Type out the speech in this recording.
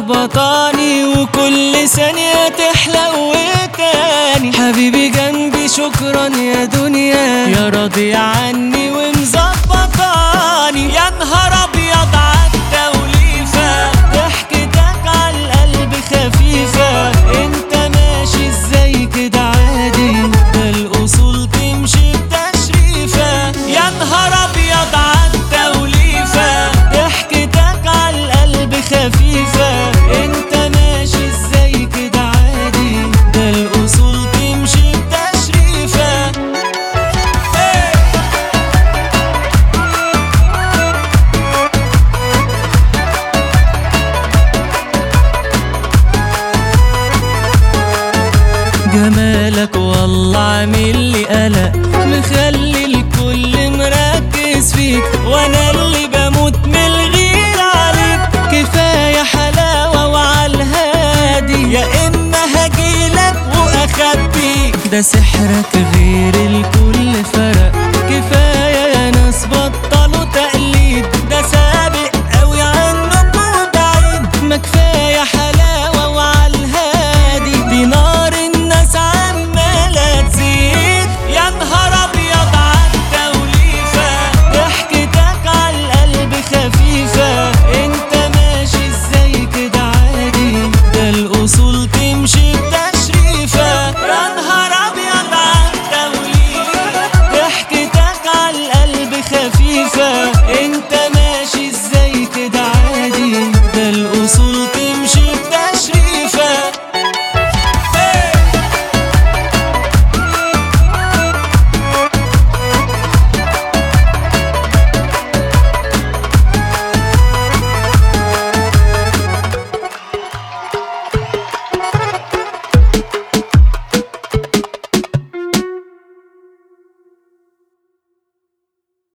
ملخبطاني وكل ثانية تحلو تاني حبيبي جنبي شكرا يا دنيا يا راضي عني ومظبطاني يا نهار ابيض عالتوليفة ضحكتك عالقلب خفيفة انت ماشي ازاي كده عادي ده الاصول تمشي بتشريفة يا نهار ابيض عالتوليفة ضحكتك عالقلب خفيفة انت ماشي ازاي كده عادي ده الاصول تمشي بتشريفة hey! جمالك والله عامل لي قلق مخلي الكل مركز فيك وانا اللي بموت من الغير عليك كفايه حلاوه وعالهادي يا اما هجيلك واخبيك ده سحرك غير الكل فرق كفايه يا ناس بطلوا تقليد ده سابق قوي عنكم بعيد ما كفايه